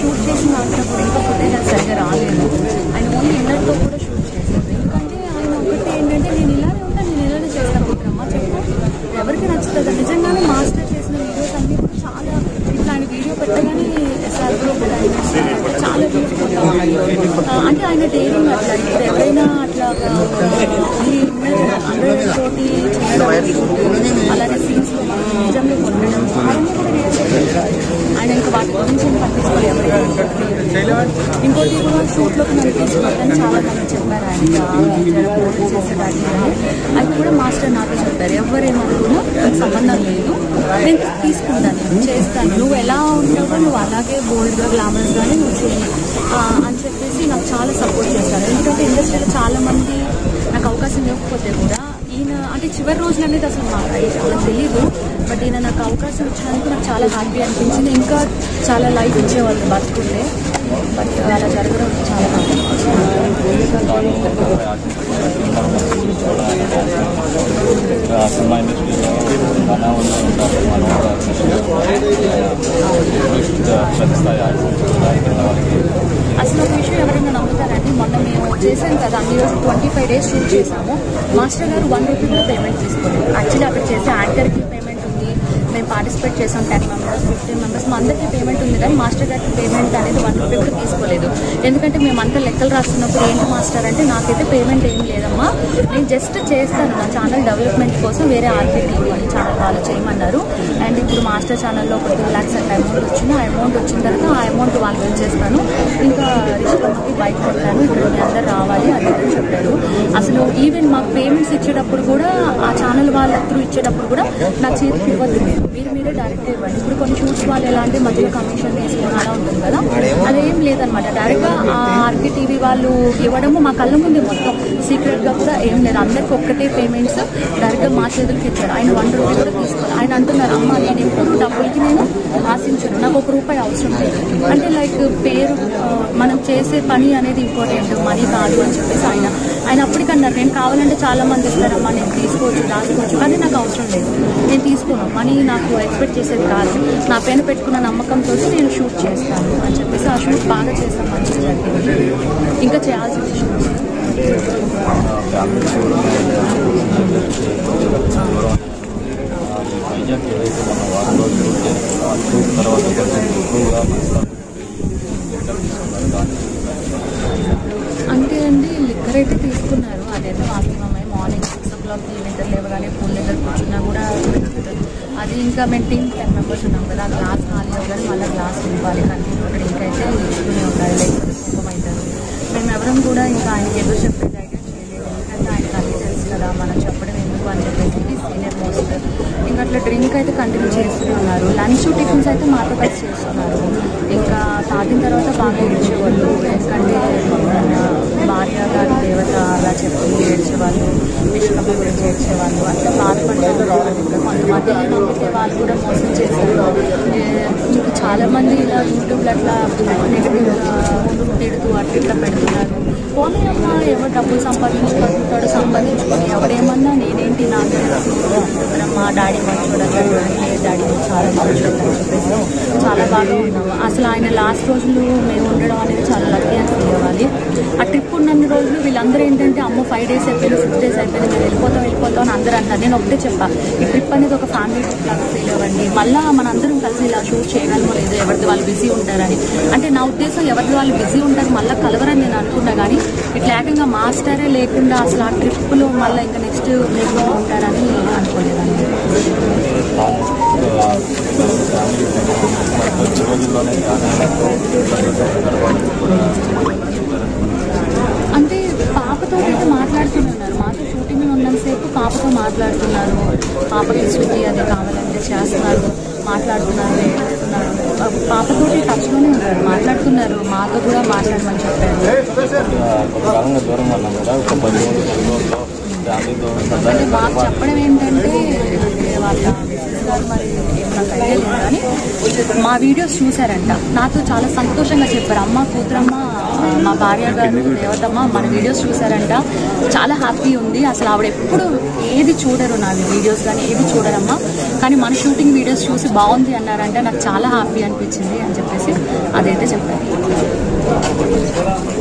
Shoot చేసిన ఆడినప్పుడు ఇంకా ఫుటేజ్ అది సరిగా రాలేదు ఆయన ఓన్లీ ఇన్నర్తో కూడా షూట్ చేశారు ఎందుకంటే ఆయన ఒకటి ఏంటంటే నేను ఇలానే ఉంటాను నేను ఇలానే చేస్తాను అనుకుంటున్నామా చెప్పు ఎవరికి నచ్చుతుంది నిజంగానే మాస్టర్ చేసిన వీడియోస్ అన్నీ కూడా చాలా ఇట్లా ఆయన వీడియో పెట్టగానే ఎస్ఆర్ గ్రూప్ చాలా views పోతా ఉన్నాయి. ఆ, అంటే ఆయన డైరింగ్ అట్లా ఇప్పుడు ఎవరైనా అట్లా ఈ అందరి తోటి చేయడం అలానే సీన్స్ నిజంగా కొట్టడం అవన్నీ కూడా నేర్చుకుంటారు ఆయన ఇంకా వాటి గురించి ఏం పట్టించుకోవాలి ఎవరైనా ఇంకోటి కూడా షూట్లోకి నన్ను తీసుకుంటాను చాలా మంది చెప్పారు ఆయన చేసేదాన్ని అది కూడా మాస్టర్ నాతో చెప్పారు ఎవరేమనుకున్నా నాకు సంబంధం లేదు నేను తీసుకుంటాను చేస్తాను నువ్వు ఎలా ఉంటావో నువ్వు అలాగే బోల్డ్గా గ్లామరస్గానే నువ్వు చెయ్యి ఆ, అని చెప్పేసి నాకు చాలా సపోర్ట్ చేశారు ఎందుకంటే ఇండస్ట్రీలో చాలా మంది నాకు అవకాశం ఇవ్వకపోతే కూడా ఈయన అంటే చివరి రోజులు అనేది అసలు మాకు అలా తెలియదు బట్ ఈయన నాకు అవకాశం ఇచ్చినందుకు నాకు చాలా హ్యాపీ అనిపించింది ఇంకా చాలా లైఫ్ ఇచ్చేవాళ్ళు బతుకుంటే బట్ అలా జరగడం చాలా హ్యాపీ సినిమా ఇండస్ట్రీలో మన వాళ్ళు ఉంటారు మన పెద్ద స్థాయి ఆర్టిస్ట్ వాళ్ళకి అసలు ఒక విషయం ఎవరైనా నమ్ముతారండి మొన్న మేము చేసాం కదా అన్ని రోజు ట్వంటీ ఫైవ్ డేస్ షూట్ చేసాము మాస్టర్ గారు వన్ రూపీ కూడా పేమెంట్ తీసుకోలేదు యాక్చువల్లీ అక్కడ చేసే యాంకర్కి పేమెంట్ ఉంది మేము పార్టిసిపేట్ చేసాం టెన్ మెంబర్స్ ఫిఫ్టీన్ మెంబర్స్ మా అందరికీ పేమెంట్ ఉంది కానీ మాస్టర్ గారికి పేమెంట్ అనేది వన్ రూపీ కూడా తీసుకోలేదు ఎందుకంటే మేము అంతా లెక్కలు రాస్తున్నప్పుడు ఏంటి మాస్టర్ అంటే నాకైతే పేమెంట్ ఏం లేదమ్మా నేను జస్ట్ చేస్తాను నా ఛానల్ డెవలప్మెంట్ కోసం వేరే ఆర్కే టీవీ అని ఛానల్ వాళ్ళు చేయమన్నారు అండ్ ఇప్పుడు మాస్టర్ ఛానల్లో ఒక టూ ల్యాక్స్ అంత అమౌంట్ వచ్చింది ఆ అమౌంట్ వచ్చిన తర్వాత ఆ అమౌంట్ వాళ్ళకి ఇచ్చేస్తాను ఇంకా రిష్లమ్మకి బైక్ కొట్టాను ఇక్కడ మీ అందరు రావాలి అది ఇది అని చెప్పారు అసలు ఈవెన్ మాకు పేమెంట్స్ ఇచ్చేటప్పుడు కూడా ఆ ఛానల్ వాళ్ళ త్రూ ఇచ్చేటప్పుడు కూడా నా చేతికి ఇవ్వద్దు మీరు మీరు మీరే డైరెక్ట్ ఇవ్వండి ఇప్పుడు కొన్ని షూట్స్ వాళ్ళు ఎలా అంటే మధ్యలో కమిషన్ తీసుకుని అలా ఉంటుంది కదా అదేం లేదనమాట డైరెక్ట్గా ఆ ఆర్కే టీవీ వాళ్ళు ఇవ్వడము మా కళ్ళ ముందే మొత్తం సీక్రెట్గా కూడా ఏం లేదు అందరికి ఒక్కటే పేమెంట్స్ డైరెక్ట్గా మా చేతులకి ఇచ్చారు ఆయన వన్ రూపీ కూడా తీసుకోవాలి ఆయన అంటున్నారు అమ్మ నేను ఎప్పుడు డబ్బులకి నేను ఆశించను నాకు ఒక రూపాయి అవసరం లేదు అంటే లైక్ పేరు ఆ, మనం చేసే పని అనేది ఇంపార్టెంట్ మనీ కాదు అని చెప్పేసి ఆయన ఆయన అప్పటికన్నారు నేను కావాలంటే చాలా మంది ఇస్తారమ్మా నేను తీసుకోవచ్చు దాచుకోవచ్చు కానీ నాకు అవసరం లేదు నేను తీసుకోను మనీ నాకు ఎక్స్పెక్ట్ చేసేది కాదు నా పైన పెట్టుకున్న నమ్మకంతో నేను షూట్ చేస్తాను అని చెప్పేసి ఆ షూట్ బాగా చేస్తాం మంచిగా జరిగింది ఇంకా చేయాల్సిన షూట్స్ ఫ్యామిలీ కూడా వైజాగ్ ఏదైతే మన వారం రోజులు చేస్తారో ఆ టూర్ తర్వాత కొంచెం ఎక్కువగా మనసు తీసుకున్నారు దాని అంటే అండి లిక్కర్ అయితే తీసుకున్నారు అదైతే వాస్తవమే మార్నింగ్ సిక్స్ ఓ క్లాక్ నిద్ర లేవగానే పూల్ దగ్గర కూర్చున్నా కూడా పెట్టుకుంటారు. అది ఇంకా మేము టీమ్ టెన్ మెంబర్స్ ఉన్నాం కదా ఆ గ్లాస్ ఖాళీ అవ్వగానే మళ్ళీ గ్లాస్ ఇవ్వాలి కంటిన్యూ డ్రింక్ అయితే ఇస్తూనే ఉండాలి లేకపోతే కోపం అవుతారు మేము ఎవరం కూడా ఇంకా ఆయనకి ఎదురు చెప్పేది అయితే చేయలేదు ఎందుకంటే ఆయనకి అన్నీ తెలుసు కదా మనం చెప్పడం ఎందుకు అని చెప్పేసి సీనియర్ మోస్ట్ ఇంకా అట్లా డ్రింక్ అయితే కంటిన్యూ చేస్తూనే ఉన్నారు లంచ్ టిఫిన్స్ అయితే మాతో కలిసి చేస్తున్నారు ఇంకా తాగిన తర్వాత బాగా ఏడ్చేవాళ్ళు ఎందుకంటే మన భార్య గారి దేవత అలా చెప్పి ఏడ్చేవాళ్ళు విష్ణమ్మ గురించి ఏడ్చేవాళ్ళు అట్లా బాధపడేవాళ్ళు కొంతమంది నమ్మితే వాళ్ళు కూడా మోసం చేస్తారు ఏ, ఇంకా చాలా మంది ఇలా యూట్యూబ్లో అట్లా నెగిటివ్గా తిడుతూ అట్లా ఇట్లా పెడుతున్నారు పోనీ అమ్మ ఎవరు డబ్బులు సంపాదించుకుంటాడు సంపాదించుకొని ఎవరేమన్నా నేనేంటి నాకు మనం మా డాడీ మంచోడు అన్నాడు లేదు డాడీ నువ్వు చాలా మంచోడు అని చెప్పేసి చాలా బాగా ఉన్నాము అసలు ఆయన లాస్ట్ రోజులు మేము ఉండడం అనేది చాలా లక్కీ అని ఫీల్ అవ్వాలి ఆ ట్రిప్ ఉన్నన్ని రోజులు వీళ్ళందరూ ఏంటంటే అమ్మ ఫైవ్ డేస్ అయిపోయింది సిక్స్ డేస్ అయిపోయింది మేము వెళ్ళిపోతాం వెళ్ళిపోతాం అని అందరూ అంటారు నేను ఒకటే చెప్పా ఈ ట్రిప్ అనేది ఒక ఫ్యామిలీ ట్రిప్ లాగా ఫీల్ అవ్వండి మళ్ళీ మనందరం కలిసి ఇలా షూట్ చేయగలమో లేదో ఎవరిది వాళ్ళు బిజీ ఉంటారని అంటే నా ఉద్దేశం ఎవరిది వాళ్ళు బిజీ ఉంటారు మళ్ళీ కలవరని నేను అనుకున్నా కానీ ఇట్లా ఏకంగా మాస్టరే లేకుండా అసలు ఆ ట్రిప్లో మళ్ళీ ఇంకా నెక్స్ట్ మీరు ఉంటారని అనుకోలేదండి ఫ్యామిలీ వచ్చే రోజుల్లోనే అంటే పాపతో అయితే మాట్లాడుతున్నారు మాతో షూటింగ్ ఉన్నంతసేపు పాపతో మాట్లాడుతున్నారు పాపకి శృతి అది కావాలంటే చేస్తున్నారు మాట్లాడుతున్నారు ఏడుస్తున్నారు పాపతోటి టచ్లోనే ఉన్నారు మాట్లాడుతున్నారు మాతో కూడా మాట్లాడమని చెప్పారు కొంతకాలంగా దూరం ఉన్నాం కదా ఒక పది రోజులు పది రోజుల్లో ఫ్యామిలీతో అంటే మాకు చెప్పడం ఏంటంటే అంటే వాళ్ళ మిస్సెస్ గారు మరి ఏం నాకు ఐడియా లేదు కానీ మా వీడియోస్ చూసారంట నాతో చాలా సంతోషంగా చెప్పారు అమ్మ కూతురమ్మ ఆ, మా భార్య గారు దేవతమ్మ మన వీడియోస్ చూసారంట చాలా హ్యాపీ ఉంది అసలు ఆవిడ ఎప్పుడు ఏది చూడరు నా వీడియోస్ కానీ ఏది చూడరమ్మా కానీ మన షూటింగ్ వీడియోస్ చూసి బాగుంది అన్నారంటే నాకు చాలా హ్యాపీ అనిపించింది అని చెప్పేసి అదైతే చెప్పారు